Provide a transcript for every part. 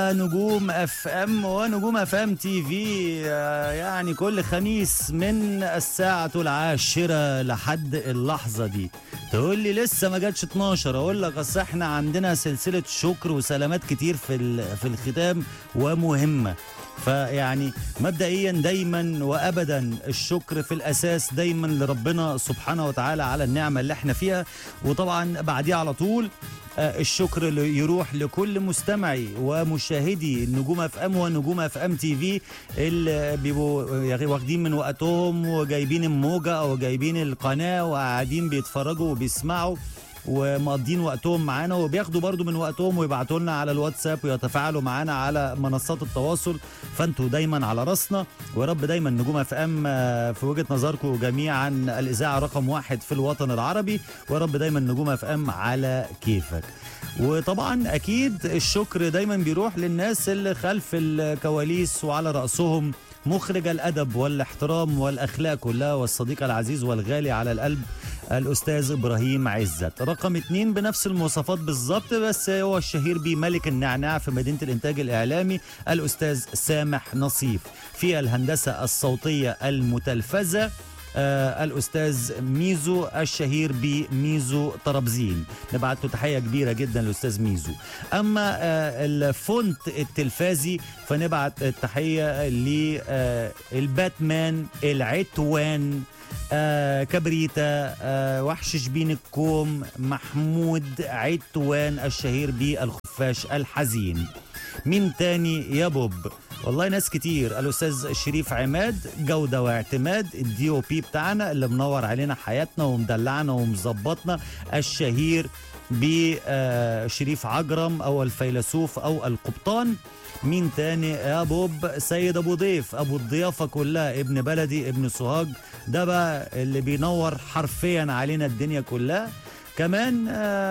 نجوم اف ام ونجوم اف ام تي في آه، يعني كل خميس من الساعة العاشرة لحد اللحظة دي تقول لي لسه ما جاتش 12 اقول لك اصل احنا عندنا سلسلة شكر وسلامات كتير في ال- في الختام ومهمة فيعني مبدئيا دايما وابدا الشكر في الاساس دايما لربنا سبحانه وتعالى على النعمه اللي احنا فيها وطبعا بعديها على طول آه، الشكر اللي يروح لكل مستمعي ومشاهدي النجوم اف ام ونجوم اف ام تي في اللي بيبقوا يعني واخدين من وقتهم وجايبين الموجه او جايبين القناه وقاعدين بيتفرجوا وبيسمعوا ومقضين وقتهم معانا وبياخدوا برضو من وقتهم ويبعتوا لنا على الواتساب ويتفاعلوا معانا على منصات التواصل فانتوا دايما على راسنا ويا رب دايما نجوم اف ام آه، في وجهه نظركم جميعا الاذاعه رقم واحد في الوطن العربي ويا رب دايما نجوم اف ام على كيفك وطبعا اكيد الشكر دايما بيروح للناس اللي خلف الكواليس وعلى راسهم مخرج الادب والاحترام والاخلاق كلها والصديق العزيز والغالي على القلب الاستاذ ابراهيم عزت رقم اتنين بنفس المواصفات بالظبط بس هو الشهير بملك النعناع في مدينه الانتاج الاعلامي الاستاذ سامح نصيف في الهندسه الصوتيه المتلفزه آه الاستاذ ميزو الشهير بميزو طرابزين نبعت له تحيه كبيره جدا للاستاذ ميزو اما آه الفونت التلفازي فنبعت التحيه للباتمان العتوان آه كبريتا آه وحش شبين الكوم محمود عتوان الشهير بالخفاش الحزين مين تاني يا بوب والله ناس كتير الاستاذ شريف عماد جوده واعتماد الدي او بي بتاعنا اللي منور علينا حياتنا ومدلعنا ومظبطنا الشهير بشريف عجرم او الفيلسوف او القبطان مين تاني يا بوب سيد ابو ضيف ابو الضيافه كلها ابن بلدي ابن سوهاج ده بقى اللي بينور حرفيا علينا الدنيا كلها كمان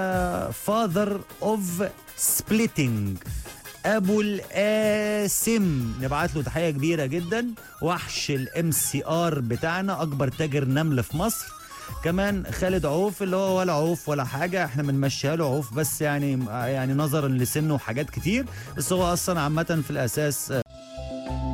فاذر اوف سبليتنج ابو القاسم نبعت له تحيه كبيره جدا وحش الام سي ار بتاعنا اكبر تاجر نمل في مصر كمان خالد عوف اللي هو ولا عوف ولا حاجه احنا بنمشيها له عوف بس يعني يعني نظرا لسنه وحاجات كتير بس هو اصلا عامه في الاساس